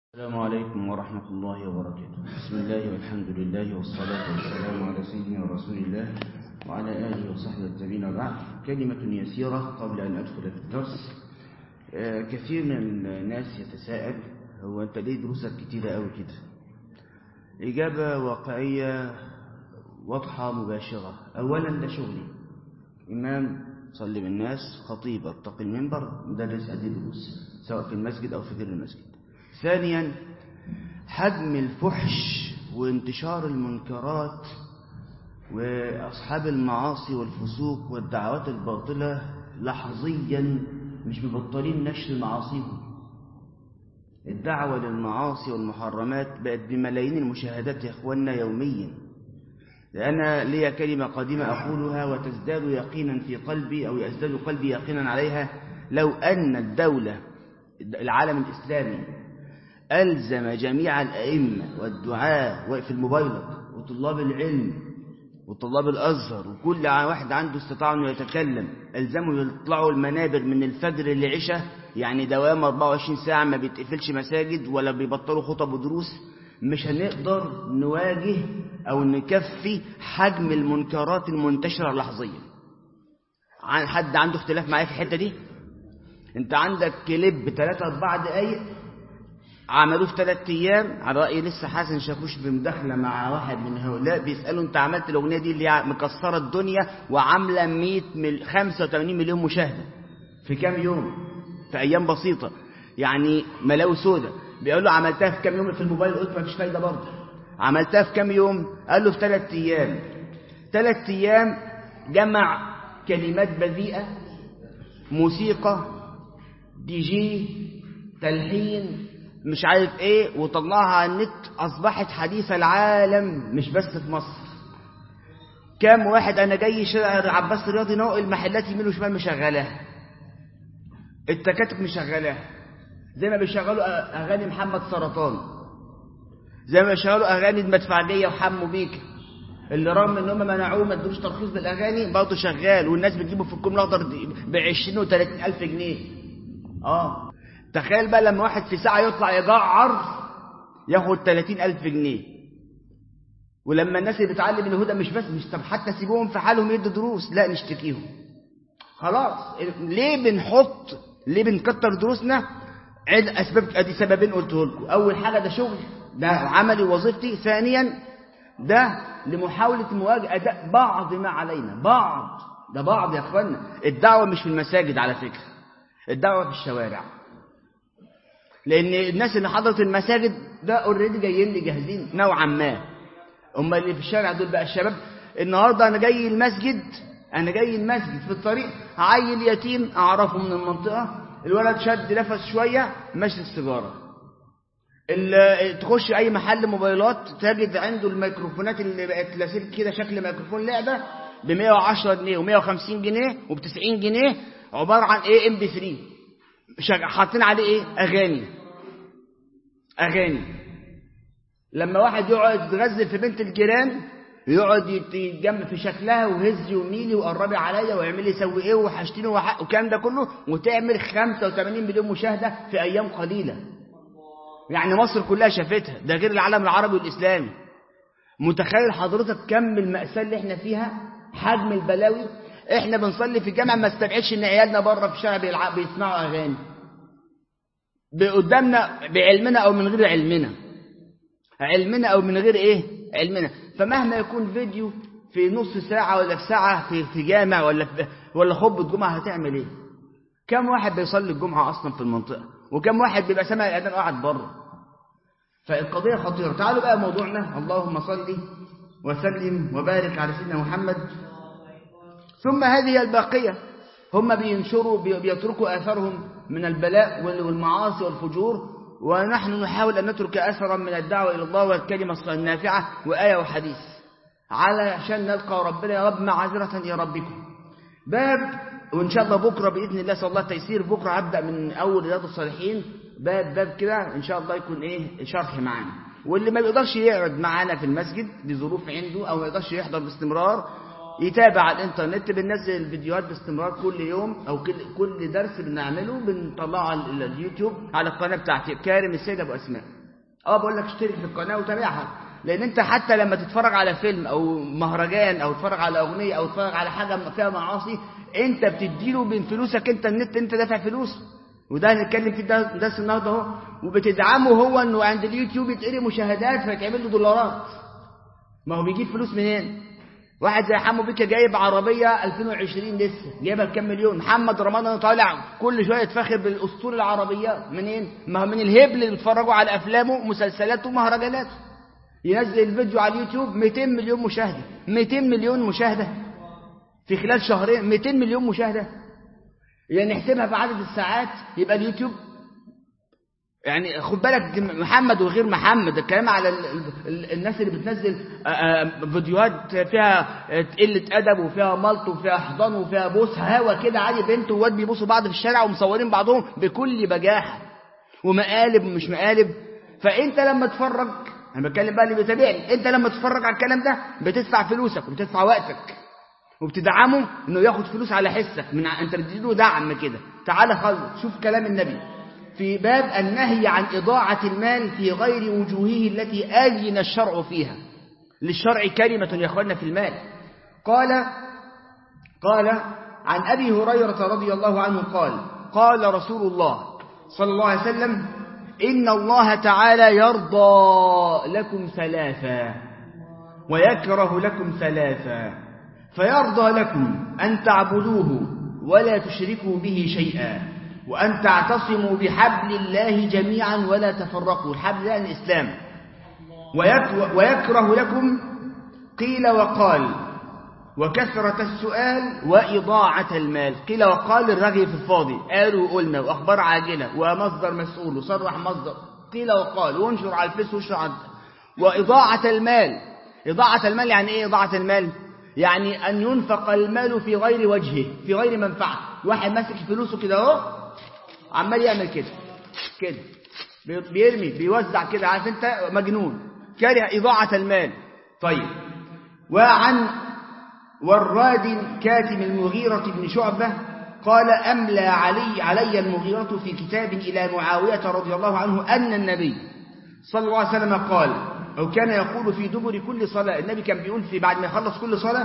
السلام عليكم ورحمة الله وبركاته بسم الله والحمد لله والصلاة والسلام على سيدنا رسول الله وعلى آله وصحبه التابعين وبعد كلمة يسيرة قبل أن أدخل في الدرس آه، كثير من الناس يتساءل هو أنت ليه دروسك كتيرة أوي كده إجابة واقعية واضحة مباشرة أولا ده شغلي إمام صلي بالناس خطيب ارتقي المنبر مدرس أدي دروس سواء في المسجد أو في غير المسجد ثانيا حجم الفحش وانتشار المنكرات وأصحاب المعاصي والفسوق والدعوات الباطلة لحظيا مش مبطلين نشر معاصيهم الدعوة للمعاصي والمحرمات بقت بملايين المشاهدات يا اخوانا يوميا أنا لي كلمة قديمة أقولها وتزداد يقينا في قلبي أو يزداد قلبي يقينا عليها لو أن الدولة العالم الإسلامي ألزم جميع الأئمة والدعاة في الموبايلات وطلاب العلم وطلاب الأزهر وكل واحد عنده استطاع أنه يتكلم ألزموا يطلعوا المنابر من الفجر للعشاء يعني دوام 24 ساعة ما بيتقفلش مساجد ولا بيبطلوا خطب ودروس مش هنقدر نواجه أو نكفي حجم المنكرات المنتشرة لحظيا عن حد عنده اختلاف معايا في الحتة دي انت عندك كليب 3 4 دقايق عملوه في ثلاث ايام على راي لسه حسن شاكوش بمداخله مع واحد من هؤلاء بيسالوا انت عملت الاغنيه دي اللي مكسره الدنيا وعامله 100 مل... 85 مليون مشاهده في كام يوم في ايام بسيطه يعني ملاوي سودة بيقول له عملتها في كام يوم في الموبايل قلت مفيش فايده برضه عملتها في كام يوم قال له في ثلاث ايام ثلاث ايام جمع كلمات بذيئه موسيقى دي جي تلحين مش عارف ايه وطلعها على النت اصبحت حديث العالم مش بس في مصر كام واحد انا جاي شارع عباس الرياضي ناقل المحلات يمين وشمال مشغلاها التكاتك مشغلاها زي ما بيشغلوا اغاني محمد سرطان زي ما بيشغلوا اغاني المدفعجيه وحمو بيكا اللي رغم ان هم منعوه ما ادوش ترخيص بالاغاني برضه شغال والناس بتجيبه في الكوم الاخضر ب 20 و 30 الف جنيه اه تخيل بقى لما واحد في ساعة يطلع يجعر ياخد 30 ألف جنيه ولما الناس اللي بتعلم الهدى مش بس مش طب حتى سيبوهم في حالهم يدوا دروس لا نشتكيهم خلاص ليه بنحط ليه بنكتر دروسنا عد أسباب أدي سببين قلته لكم أول حاجة ده شغل ده عملي وظيفتي ثانيا ده لمحاولة مواجهة أداء بعض ما علينا بعض ده بعض يا اخوانا الدعوة مش في المساجد على فكرة الدعوة في الشوارع لان الناس اللي حضرت المساجد ده اوريدي جايين لي جاهزين نوعا ما هم اللي في الشارع دول بقى الشباب النهارده انا جاي المسجد انا جاي المسجد في الطريق عيل يتيم اعرفه من المنطقه الولد شد نفس شويه ماشي السيجاره تخش اي محل موبايلات تجد عنده الميكروفونات اللي بقت لاسلك كده شكل ميكروفون لعبه ب 110 جنيه و150 جنيه وب 90 جنيه عباره عن ايه ام بي 3 حاطين عليه ايه اغاني اغاني لما واحد يقعد يتغزل في بنت الجيران يقعد يتجمع في شكلها وهزي وميلي وقربي عليا واعملي سوي ايه وحشتيني والكلام ده كله وتعمل 85 مليون مشاهده في ايام قليله يعني مصر كلها شافتها ده غير العالم العربي والاسلامي متخيل حضرتك كم المأساة اللي احنا فيها حجم البلاوي احنا بنصلي في الجامع ما استبعدش ان عيالنا بره في الشارع بيسمعوا اغاني قدامنا بعلمنا او من غير علمنا علمنا او من غير ايه علمنا فمهما يكون فيديو في نص ساعة ولا في ساعة في في جامع ولا في ولا خطبة جمعة هتعمل ايه كم واحد بيصلي الجمعة اصلا في المنطقة وكم واحد بيبقى سامع الاذان قاعد بره فالقضية خطيرة تعالوا بقى موضوعنا اللهم صل وسلم وبارك على سيدنا محمد ثم هذه الباقية هم بينشروا بيتركوا آثارهم من البلاء والمعاصي والفجور ونحن نحاول أن نترك أثرا من الدعوة إلى الله والكلمة النافعة وآية وحديث علشان نلقى ربنا يا رب معذرة إلى ربكم باب وإن شاء الله بكرة بإذن الله صلى الله تيسير بكرة هبدأ من أول رياض الصالحين باب باب كده إن شاء الله يكون إيه شرح معانا واللي ما بيقدرش يقعد معانا في المسجد لظروف عنده أو ما يقدرش يحضر باستمرار يتابع على الانترنت بننزل الفيديوهات باستمرار كل يوم او كل كل درس بنعمله بنطلعه على اليوتيوب على القناه بتاعتي كارم السيد ابو اسماء اه بقول لك اشترك في القناه وتابعها لان انت حتى لما تتفرج على فيلم او مهرجان او تتفرج على اغنيه او تتفرج على حاجه فيها معاصي انت بتديله من فلوسك انت النت انت دافع فلوس وده هنتكلم فيه ده درس النهارده اهو وبتدعمه هو انه عند اليوتيوب يتقري مشاهدات فيتعمل له دولارات ما هو بيجيب فلوس منين واحد زي حمو بيكا جايب عربية 2020 لسه جايبها بكام مليون محمد رمضان طالع كل شوية يتفخر بالأسطول العربية منين ما هو من الهبل اللي بيتفرجوا على أفلامه مسلسلاته ومهرجاناته ينزل الفيديو على اليوتيوب 200 مليون مشاهدة 200 مليون مشاهدة في خلال شهرين 200 مليون مشاهدة يعني نحسبها في عدد الساعات يبقى اليوتيوب يعني خد بالك محمد وغير محمد الكلام على ال ال الناس اللي بتنزل فيديوهات فيها قلة أدب وفيها ملط وفيها حضان وفيها بوس هوا كده عادي بنت وواد بيبوسوا بعض في الشارع ومصورين بعضهم بكل بجاحة ومقالب ومش مقالب فأنت لما تتفرج أنا بتكلم بقى اللي بيتابعني أنت لما تتفرج على الكلام ده بتدفع فلوسك وبتدفع وقتك وبتدعمه انه ياخد فلوس على حسك من انت بتديله دعم كده تعالى خلص شوف كلام النبي في باب النهي عن إضاعة المال في غير وجوهه التي أذن الشرع فيها للشرع كلمة يا أخوانا في المال قال قال عن أبي هريرة رضي الله عنه قال قال رسول الله صلى الله عليه وسلم إن الله تعالى يرضى لكم ثلاثا ويكره لكم ثلاثا فيرضى لكم أن تعبدوه ولا تشركوا به شيئا وأن تعتصموا بحبل الله جميعا ولا تفرقوا الحبل ده الإسلام ويكره لكم قيل وقال وكثرة السؤال وإضاعة المال قيل وقال الرغي في الفاضي قالوا وقلنا وأخبار عاجلة ومصدر مسؤول وصرح مصدر قيل وقال وانشر على الفيس وانشر على وإضاعة المال إضاعة المال يعني إيه إضاعة المال يعني أن ينفق المال في غير وجهه في غير منفعة واحد ماسك فلوسه كده اهو عمال يعمل كده كده بيرمي بيوزع كده عارف انت مجنون كاره إضاعة المال طيب وعن وراد كاتم المغيرة بن شعبة قال أملى علي علي المغيرة في كتاب إلى معاوية رضي الله عنه أن النبي صلى الله عليه وسلم قال أو كان يقول في دبر كل صلاة النبي كان بيقول في بعد ما يخلص كل صلاة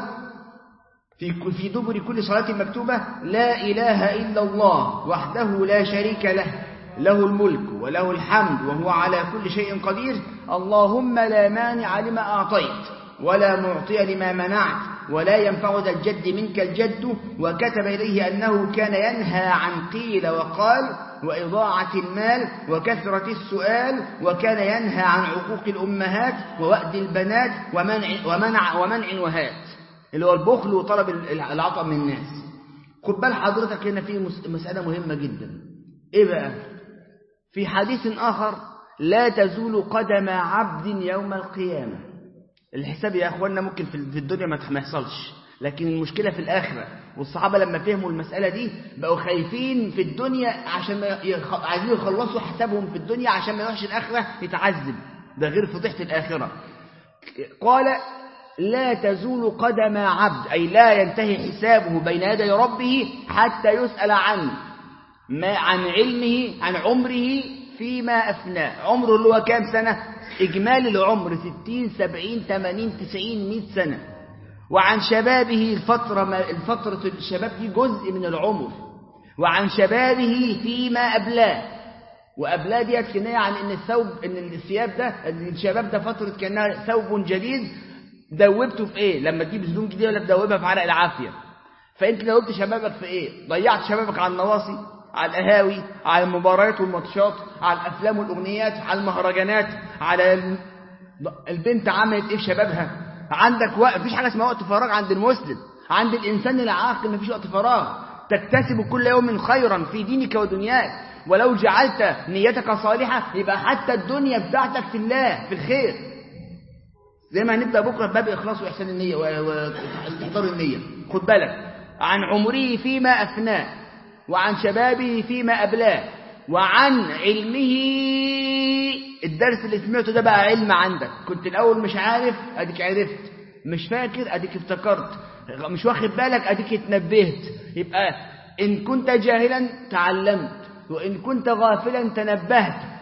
في في دبر كل صلاة مكتوبة لا إله إلا الله وحده لا شريك له له الملك وله الحمد وهو على كل شيء قدير اللهم لا مانع لما أعطيت ولا معطي لما منعت ولا ينفع ذا الجد منك الجد وكتب إليه أنه كان ينهى عن قيل وقال وإضاعة المال وكثرة السؤال وكان ينهى عن عقوق الأمهات ووأد البنات ومنع, ومنع, ومنع وهات اللي هو البخل وطلب العطاء من الناس خد بال حضرتك هنا في مسألة مهمة جدا إيه بقى في حديث آخر لا تزول قدم عبد يوم القيامة الحساب يا أخوانا ممكن في الدنيا ما يحصلش لكن المشكلة في الآخرة والصحابة لما فهموا المسألة دي بقوا خايفين في الدنيا عشان ما يخ... عايزين يخلصوا حسابهم في الدنيا عشان ما يروحش الآخرة يتعذب ده غير فضيحة الآخرة قال لا تزول قدم عبد أي لا ينتهي حسابه بين يدي ربه حتى يسأل عن ما عن علمه عن عمره فيما أفناه عمره اللي هو كام سنة إجمالي العمر 60 70 80 90 100 سنة وعن شبابه الفترة الفترة الشباب دي جزء من العمر وعن شبابه فيما أبلاه وأبلاه ديت كناية عن إن الثوب إن الثياب ده الشباب ده فترة كأنها ثوب جديد دوبته في إيه لما تجيب هدوم جديدة ولا تدوبها في عرق العافية فأنت دوبت شبابك في إيه ضيعت شبابك على النواصي على القهاوي على المباريات والماتشات على الأفلام والأغنيات على المهرجانات على البنت عملت إيه في شبابها عندك وقت مفيش حاجة اسمها وقت فراغ عند المسلم عند الإنسان العاقل مفيش وقت فراغ تكتسب كل يوم خيرا في دينك ودنياك ولو جعلت نيتك صالحة يبقى حتى الدنيا بتاعتك في الله في الخير زي ما هنبدأ بكرة باب إخلاص وإحسان النية واستحضار النية خد بالك عن عمره فيما أفناه وعن شبابه فيما أبلاه وعن علمه الدرس اللي سمعته ده بقى علم عندك كنت الأول مش عارف أديك عرفت مش فاكر أديك افتكرت مش واخد بالك أديك اتنبهت يبقى إن كنت جاهلا تعلمت وإن كنت غافلا تنبهت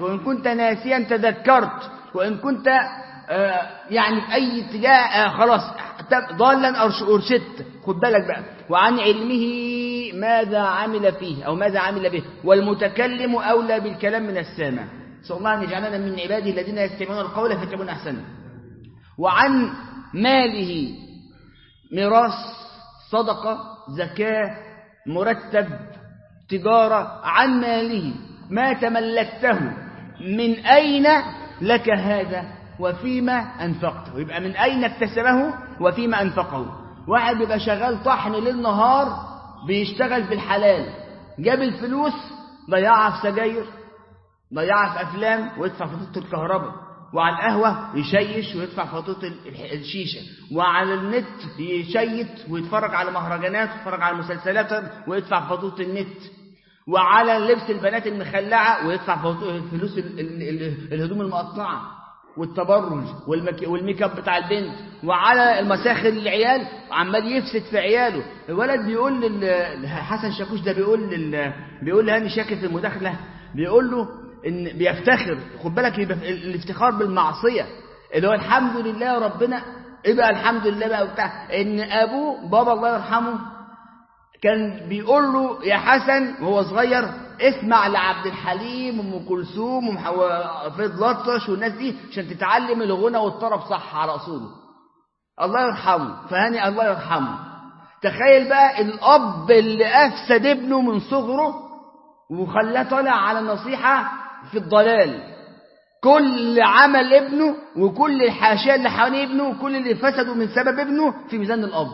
وإن كنت ناسيا تذكرت وإن كنت آه يعني في أي اتجاه آه خلاص ضالا أرشدت خد بالك بقى وعن علمه ماذا عمل فيه أو ماذا عمل به والمتكلم أولى بالكلام من السامع صلى الله أن يجعلنا من عباده الذين يستمعون القول فيتبعون أحسنه وعن ماله ميراث صدقة زكاة مرتب تجارة عن ماله ما تملكته من أين لك هذا وفيما أنفقته يبقى من أين اكتسبه وفيما أنفقه واحد بيبقى شغال طحن ليل نهار بيشتغل في الحلال جاب الفلوس ضيعها في سجاير ضيعها في أفلام ويدفع فاتورة الكهرباء وعلى القهوة يشيش ويدفع فاتورة الشيشة وعلى النت يشيت ويتفرج على مهرجانات ويتفرج على مسلسلات ويدفع فاتورة النت وعلى لبس البنات المخلعة ويدفع فلوس الهدوم المقطعة والتبرج والميك اب بتاع البنت وعلى المساخر للعيال عمال يفسد في عياله الولد بيقول لل... حسن شاكوش ده بيقول لل... بيقول لهاني شاكر في المداخله بيقول له ان بيفتخر خد بالك الافتخار بالمعصيه اللي هو الحمد لله ربنا ايه بقى الحمد لله بقى وبتاع ان ابوه بابا الله يرحمه كان بيقول له يا حسن وهو صغير اسمع لعبد الحليم وام كلثوم وفيض لطش والناس دي عشان تتعلم الغنى والطرب صح على اصوله الله يرحمه فهاني الله يرحمه تخيل بقى الاب اللي افسد ابنه من صغره وخلاه طالع على نصيحه في الضلال كل عمل ابنه وكل الحاشيه اللي حوالين ابنه وكل اللي فسدوا من سبب ابنه في ميزان الاب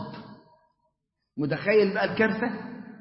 متخيل بقى الكارثة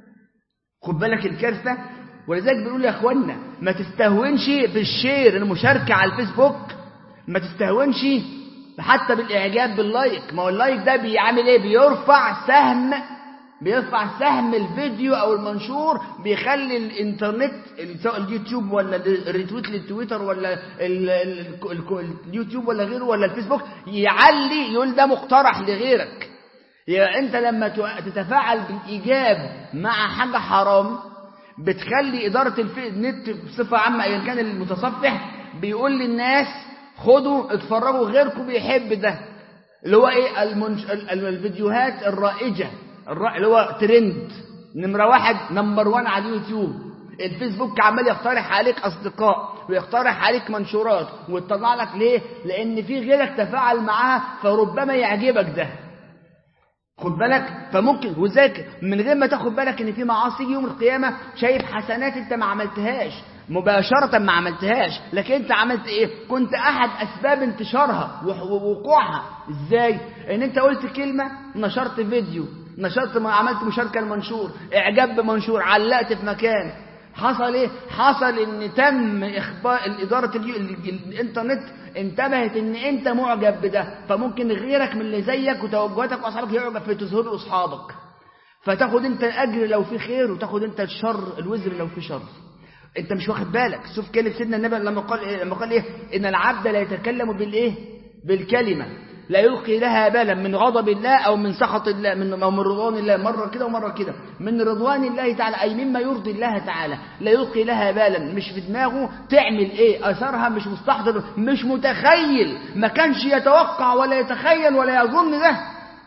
خد بالك الكارثة ولذلك بنقول يا اخوانا ما تستهونش بالشير المشاركة على الفيسبوك ما تستهونش حتى بالاعجاب باللايك ما هو اللايك ده بيعمل ايه بيرفع سهم بيرفع سهم الفيديو او المنشور بيخلي الانترنت سواء اليوتيوب ولا الريتويت للتويتر ولا اليوتيوب ولا غيره ولا الفيسبوك يعلي يقول ده مقترح لغيرك يعني انت لما تتفاعل بالايجاب مع حاجه حرام بتخلي اداره النت بصفه عامه ايا كان المتصفح بيقول للناس خدوا اتفرجوا غيركم بيحب ده اللي هو ايه المنش... الفيديوهات الرائجه الر... اللي هو ترند نمره واحد نمبر وان على اليوتيوب الفيسبوك عمال يقترح عليك اصدقاء ويقترح عليك منشورات وتطلع لك ليه لان في غيرك تفاعل معاها فربما يعجبك ده خد بالك فممكن وذاك من غير ما تاخد بالك ان في معاصي يوم القيامه شايف حسنات انت ما عملتهاش مباشرة ما عملتهاش لكن انت عملت ايه كنت احد اسباب انتشارها ووقوعها ازاي ان انت قلت كلمة نشرت فيديو نشرت عملت مشاركة لمنشور اعجاب بمنشور علقت في مكان حصل ايه حصل ان تم اخبار اداره الانترنت انتبهت ان انت معجب بده فممكن غيرك من اللي زيك وتوجهاتك واصحابك يعجب فتظهر له اصحابك فتاخد انت الاجر لو في خير وتاخد انت الشر الوزر لو في شر انت مش واخد بالك شوف كلمه سيدنا النبي لما قال إيه؟ لما قال ايه ان العبد لا يتكلم بالايه بالكلمه لا يلقي لها بالا من غضب الله أو من سخط الله من أو من رضوان الله مرة كده ومرة كده من رضوان الله تعالى أي مما يرضي الله تعالى لا يلقي لها بالا مش في دماغه تعمل إيه أثرها مش مستحضر مش متخيل ما كانش يتوقع ولا يتخيل ولا يظن ده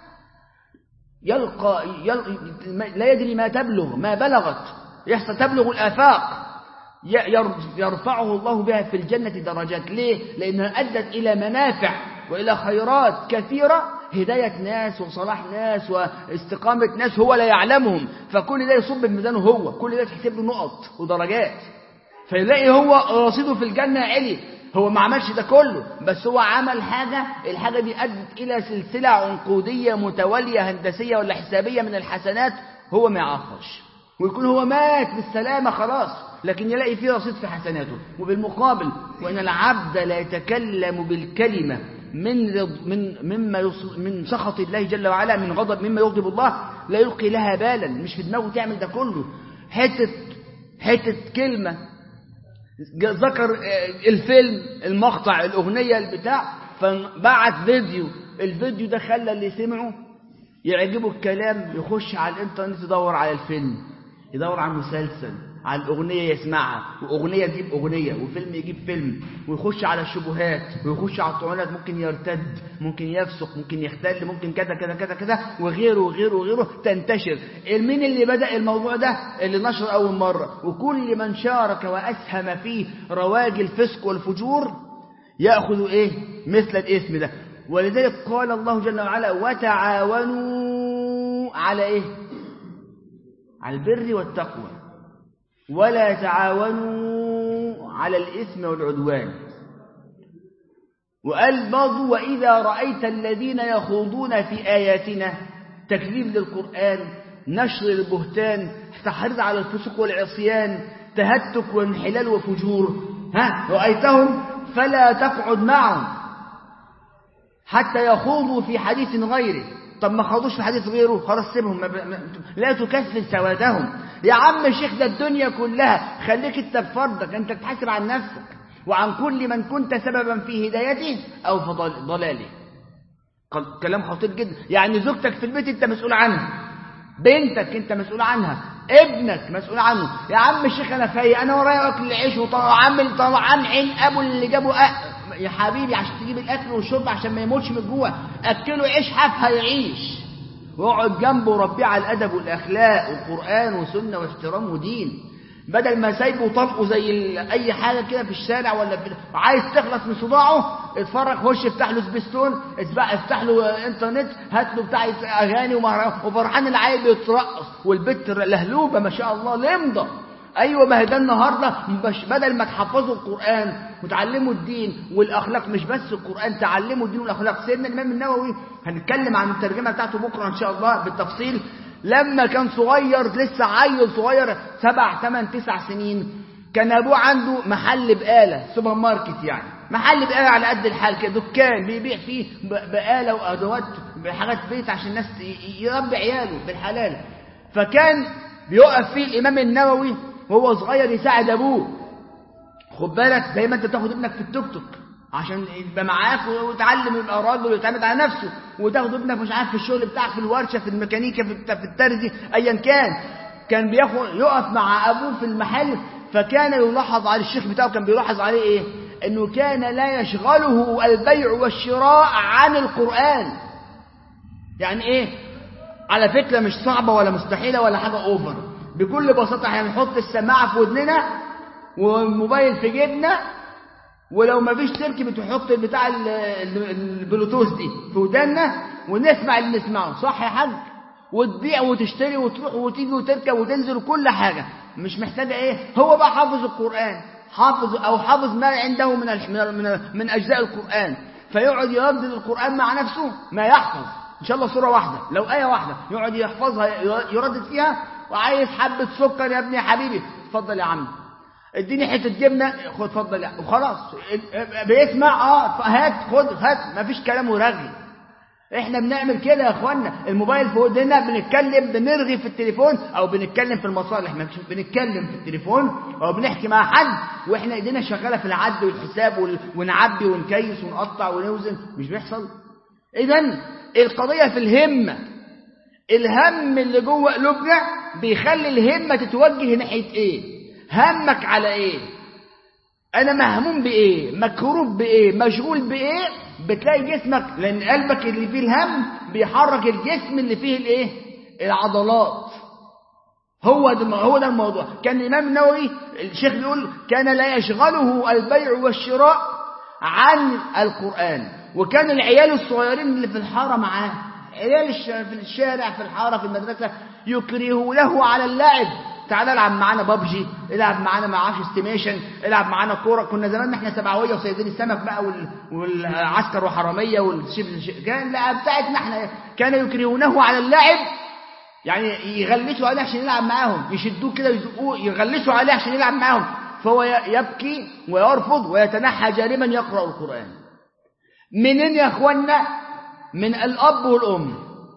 يلقى, يلقى لا يدري ما تبلغ ما بلغت يحصل تبلغ الآفاق يرفعه الله بها في الجنة درجات ليه؟ لأنها أدت إلى منافع وإلى خيرات كثيرة هداية ناس وصلاح ناس واستقامة ناس هو لا يعلمهم فكل ده يصب بميزانه هو كل ده تحسب له نقط ودرجات فيلاقي هو رصيده في الجنة علي هو ما عملش ده كله بس هو عمل حاجة الحاجة دي أدت إلى سلسلة عنقودية متوالية هندسية ولا حسابية من الحسنات هو ما يعرفش ويكون هو مات بالسلامة خلاص لكن يلاقي فيه رصيد في حسناته وبالمقابل وإن العبد لا يتكلم بالكلمة من من مما من سخط الله جل وعلا من غضب مما يغضب الله لا يلقي لها بالا مش في دماغه تعمل ده كله حته حته كلمه ذكر الفيلم المقطع الاغنيه البتاع فبعت فيديو الفيديو ده خلى اللي سمعه يعجبه الكلام يخش على الانترنت يدور على الفيلم يدور على المسلسل على الأغنية يسمعها وأغنية تجيب أغنية وفيلم يجيب فيلم ويخش على الشبهات ويخش على الطعونات ممكن يرتد ممكن يفسق ممكن يختل ممكن كذا كذا كذا كذا وغيره وغيره وغيره تنتشر مين اللي بدأ الموضوع ده اللي نشر أول مرة وكل من شارك وأسهم فيه رواج الفسق والفجور يأخذ إيه مثل الإثم ده ولذلك قال الله جل وعلا وتعاونوا على إيه على البر والتقوى ولا تعاونوا على الإثم والعدوان وقال برضه وإذا رأيت الذين يخوضون في آياتنا تكذيب للقرآن نشر البهتان تحريض على الفسوق والعصيان تهتك وانحلال وفجور ها رأيتهم فلا تقعد معهم حتى يخوضوا في حديث غيره طب ما خاضوش في حديث غيره خلاص سيبهم ما ب... ما... لا تكفل سوادهم يا عم الشيخ ده الدنيا كلها خليك انت بفرضك انت تحاسب عن نفسك وعن كل من كنت سببا في هدايته او في ضلاله كلام خطير جدا يعني زوجتك في البيت انت مسؤول عنها بنتك انت مسؤول عنها ابنك مسؤول عنه يا عم الشيخ انا فايق انا ورايا اكل العيش وعامل طبعا عين ابو اللي جابه أ... يا حبيبي عشان تجيب الاكل والشرب عشان ما يموتش من الجوع اكله عيش حاف هيعيش واقعد جنبه وربيه على الادب والاخلاق والقران وسنه واحترام ودين بدل ما سايبه وطلقه زي اي حاجه كده في الشارع ولا في عايز تخلص من صداعه اتفرج خش افتح له سبيستون افتح له انترنت هات له بتاع اغاني وفرحان العيل بيترقص والبت لهلوبه ما شاء الله لمضه ايوه ما هي ده النهارده بدل ما تحفظوا القران وتعلموا الدين والاخلاق مش بس القران تعلموا الدين والاخلاق سيدنا الامام النووي هنتكلم عن الترجمه بتاعته بكره ان شاء الله بالتفصيل لما كان صغير لسه عيل صغير سبع ثمان تسع سنين كان ابوه عنده محل بقاله سوبر ماركت يعني محل بقاله على قد الحال كده دكان بيبيع فيه بقاله وادوات بحاجات بيت عشان الناس يربي عياله بالحلال فكان بيقف فيه الامام النووي وهو صغير يساعد ابوه خد بالك زي ما انت تاخد ابنك في التوك توك عشان يبقى معاك ويتعلم يبقى راجل ويعتمد على نفسه وتاخد ابنك مش عارف في الشغل بتاعك في الورشه في الميكانيكا في في الترزي ايا كان كان بياخد يقف مع ابوه في المحل فكان يلاحظ على الشيخ بتاعه كان بيلاحظ عليه ايه انه كان لا يشغله البيع والشراء عن القران يعني ايه على فكره مش صعبه ولا مستحيله ولا حاجه اوفر بكل بساطه احنا هنحط السماعه في ودننا والموبايل في جيبنا ولو ما فيش سلك بتحط بتاع البلوتوث دي في وداننا ونسمع اللي نسمعه صح يا حاج وتبيع وتشتري وتروح وتيجي وتركب وتنزل وكل حاجة مش محتاجة ايه هو بقى حافظ القرآن حافظ او حافظ ما عنده من من من, من اجزاء القرآن فيقعد يردد القرآن مع نفسه ما يحفظ ان شاء الله سورة واحدة لو آية واحدة يقعد يحفظها يردد فيها وعايز حبة سكر يا ابني يا حبيبي اتفضل يا عم اديني حته جبنه خد اتفضل وخلاص بيسمع اه هات خد هات مفيش كلام ورغي احنا بنعمل كده يا اخوانا الموبايل في ودنا بنتكلم بنرغي في التليفون او بنتكلم في المصالح ما بنتكلم في التليفون او بنحكي مع حد واحنا ايدينا شغاله في العد والحساب ونعبي ونكيس ونقطع ونوزن مش بيحصل اذا القضيه في الهمه الهم اللي جوه قلوبنا بيخلي الهمه تتوجه ناحيه ايه همك على ايه انا مهموم بايه مكروب بايه مشغول بايه بتلاقي جسمك لان قلبك اللي فيه الهم بيحرك الجسم اللي فيه الايه العضلات هو ده هو ده الموضوع كان الامام النووي الشيخ بيقول كان لا يشغله البيع والشراء عن القران وكان العيال الصغيرين اللي في الحاره معاه عيال في الشارع في الحاره في المدرسه يكرهونه على اللعب تعال العب معانا بابجي العب معانا ما اعرفش استيميشن العب معانا كوره كنا زمان احنا سبعويه وصيادين السمك بقى وال... والعسكر وحراميه والشيف كان لا بتاعتنا احنا كانوا يكرهونه على اللعب يعني يغلسوا عليه عشان يلعب معاهم يشدوه كده ويزقوه يغلسوا عليه عشان يلعب معاهم فهو يبكي ويرفض ويتنحى جارما يقرا القران منين يا اخوانا من الاب والام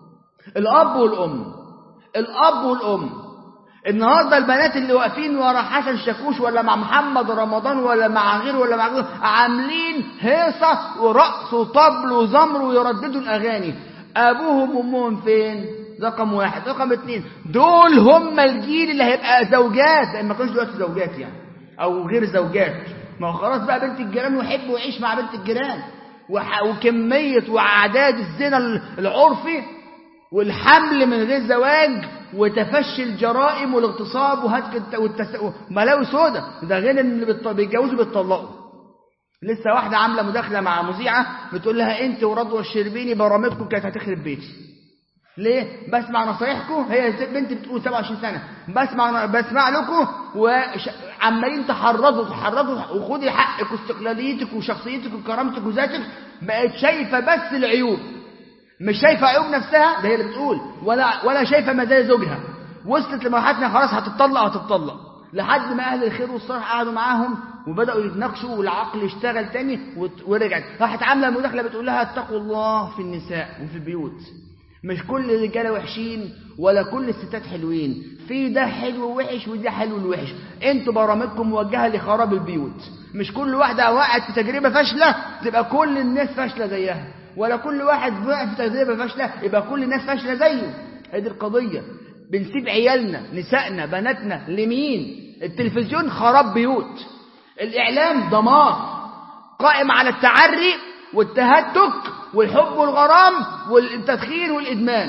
الاب والام الاب والام النهارده البنات اللي واقفين ورا حسن شاكوش ولا مع محمد رمضان ولا مع غيره ولا مع غيره عاملين هيصه ورقص وطبل وزمر ويرددوا الاغاني ابوهم وامهم فين رقم واحد رقم اتنين دول هم الجيل اللي هيبقى زوجات ما كانوش دلوقتي زوجات يعني او غير زوجات ما هو خلاص بقى بنت الجيران ويحب ويعيش مع بنت الجيران وح... وكمية وأعداد الزنا العرفي والحمل من غير زواج وتفشي الجرائم والاغتصاب وهتك والتس... ملاوي سودا ده غير ان اللي بت... بيتجوزوا بيتطلقوا لسه واحدة عاملة مداخلة مع مذيعة بتقول لها انت ورضوى الشربيني برامجكم كانت هتخرب بيتي ليه بسمع نصايحكم هي بنت بتقول 27 سنة بسمع بسمع لكم وعمالين تحرضوا تحرضوا وخدي حقك واستقلاليتك وشخصيتك وكرامتك وذاتك بقت شايفة بس العيوب مش شايفة عيوب نفسها ده هي اللي بتقول ولا ولا شايفة مزايا زوجها وصلت لمرحلة خلاص هتطلق هتطلق لحد ما أهل الخير والصلاح قعدوا معاهم وبدأوا يتناقشوا والعقل اشتغل تاني ورجعت راحت عاملة مداخلة بتقول لها اتقوا الله في النساء وفي البيوت مش كل الرجاله وحشين ولا كل الستات حلوين في ده حلو ووحش وده حلو ووحش انتوا برامجكم موجهه لخراب البيوت مش كل واحده وقعت في تجربه فاشله تبقى كل الناس فاشله زيها ولا كل واحد وقع في تجربه فاشله يبقى كل الناس فاشله زيه هي دي القضيه بنسيب عيالنا نسائنا بناتنا لمين التلفزيون خراب بيوت الاعلام دمار قائم على التعري والتهتك والحب والغرام والتدخين والإدمان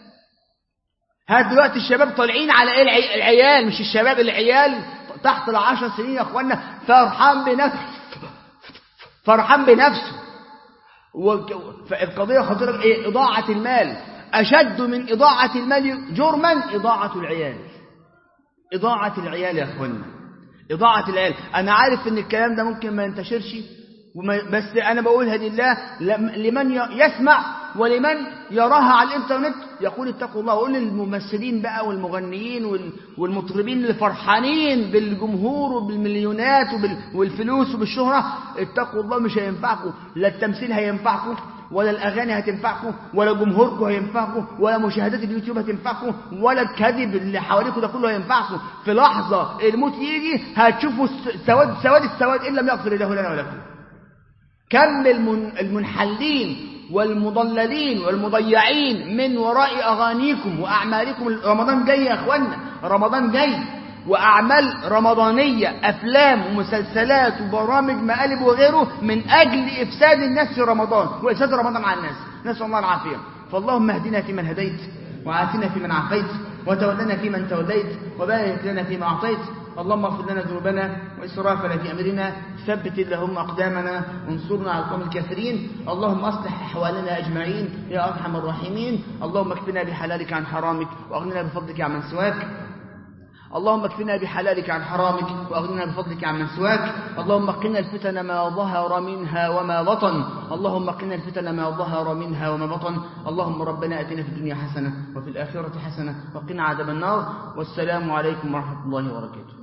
هات دلوقتي الشباب طالعين على ايه العيال مش الشباب العيال تحت العشر سنين يا اخوانا فرحان بنفسه فرحان بنفسه فالقضية خطيرة ايه إضاعة المال أشد من إضاعة المال جرما إضاعة العيال إضاعة العيال يا اخوانا إضاعة العيال أنا عارف إن الكلام ده ممكن ما ينتشرش بس أنا بقولها لله لمن يسمع ولمن يراها على الإنترنت يقول اتقوا الله وقول للممثلين بقى والمغنيين والمطربين اللي فرحانين بالجمهور وبالمليونات والفلوس وبالشهرة اتقوا الله مش هينفعكم لا التمثيل هينفعكم ولا الأغاني هتنفعكم ولا جمهوركم هينفعكم ولا مشاهدات اليوتيوب هتنفعكم ولا الكذب اللي حواليكم ده كله هينفعكم في لحظة الموت يجي هتشوفوا سواد سواد السواد إن لم يغفر الله لنا ولكم كم المنحلين والمضللين والمضيعين من وراء أغانيكم وأعمالكم رمضان جاي يا أخوانا رمضان جاي وأعمال رمضانية أفلام ومسلسلات وبرامج مقالب وغيره من أجل إفساد الناس في رمضان وإفساد رمضان مع الناس نسأل الله العافية فاللهم اهدنا فيمن هديت وعافنا فيمن عافيت وتولنا فيمن توليت وبارك لنا فيما أعطيت اللهم اغفر لنا ذنوبنا وإسرافنا في أمرنا ثبت اللهم أقدامنا وانصرنا على القوم الكافرين اللهم أصلح أحوالنا أجمعين يا أرحم الراحمين اللهم اكفنا بحلالك عن حرامك وأغننا بفضلك عن من سواك اللهم اكفنا بحلالك عن حرامك واغننا بفضلك عن من سواك اللهم قنا الفتن ما ظهر منها وما بطن اللهم قنا الفتن ما ظهر منها وما بطن اللهم ربنا اتنا في الدنيا حسنه وفي الاخره حسنه وقنا عذاب النار والسلام عليكم ورحمه الله وبركاته